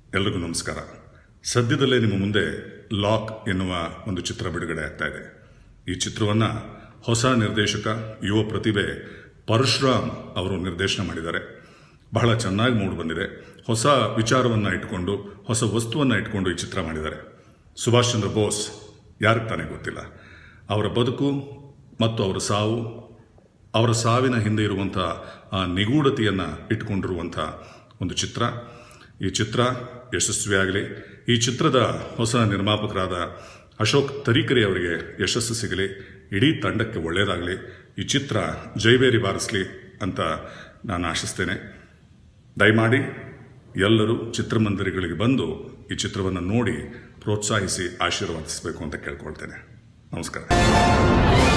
ಎಲ್ರಿಗೂ ನಮಸ್ಕಾರ ಸದ್ಯದಲ್ಲೇ ನಿಮ್ಮ ಮುಂದೆ ಲಾಕ್ ಎನ್ನುವ ಒಂದು ಚಿತ್ರ ಬಿಡುಗಡೆ ಆಗ್ತಾ ಇದೆ ಈ ಚಿತ್ರವನ್ನು ಹೊಸ ನಿರ್ದೇಶಕ ಯುವ ಪ್ರತಿಭೆ ಪರಶುರಾಮ್ ಅವರು ನಿರ್ದೇಶನ ಮಾಡಿದ್ದಾರೆ ಬಹಳ ಚೆನ್ನಾಗಿ ಮೂಡಿ ಬಂದಿದೆ ಹೊಸ ವಿಚಾರವನ್ನು ಇಟ್ಕೊಂಡು ಹೊಸ ವಸ್ತುವನ್ನು ಇಟ್ಕೊಂಡು ಈ ಚಿತ್ರ ಮಾಡಿದ್ದಾರೆ ಸುಭಾಷ್ ಚಂದ್ರ ಬೋಸ್ ಯಾರಿಗೆ ತಾನೇ ಗೊತ್ತಿಲ್ಲ ಅವರ ಬದುಕು ಮತ್ತು ಅವರ ಸಾವು ಅವರ ಸಾವಿನ ಹಿಂದೆ ಇರುವಂಥ ಆ ನಿಗೂಢತೆಯನ್ನು ಇಟ್ಕೊಂಡಿರುವಂಥ ಒಂದು ಚಿತ್ರ ಈ ಚಿತ್ರ ಯಶಸ್ವಿಯಾಗಲಿ ಈ ಚಿತ್ರದ ಹೊಸ ನಿರ್ಮಾಪಕರಾದ ಅಶೋಕ್ ತರೀಕೆರೆ ಅವರಿಗೆ ಯಶಸ್ಸು ಸಿಗಲಿ ಇಡೀ ತಂಡಕ್ಕೆ ಒಳ್ಳೆಯದಾಗಲಿ ಈ ಚಿತ್ರ ಜೈಬೇರಿ ಬಾರಿಸಲಿ ಅಂತ ನಾನು ಆಶಿಸ್ತೇನೆ ದಯಮಾಡಿ ಎಲ್ಲರೂ ಚಿತ್ರಮಂದಿರಗಳಿಗೆ ಬಂದು ಈ ಚಿತ್ರವನ್ನು ನೋಡಿ ಪ್ರೋತ್ಸಾಹಿಸಿ ಆಶೀರ್ವಾದಿಸಬೇಕು ಅಂತ ಕೇಳ್ಕೊಳ್ತೇನೆ ನಮಸ್ಕಾರ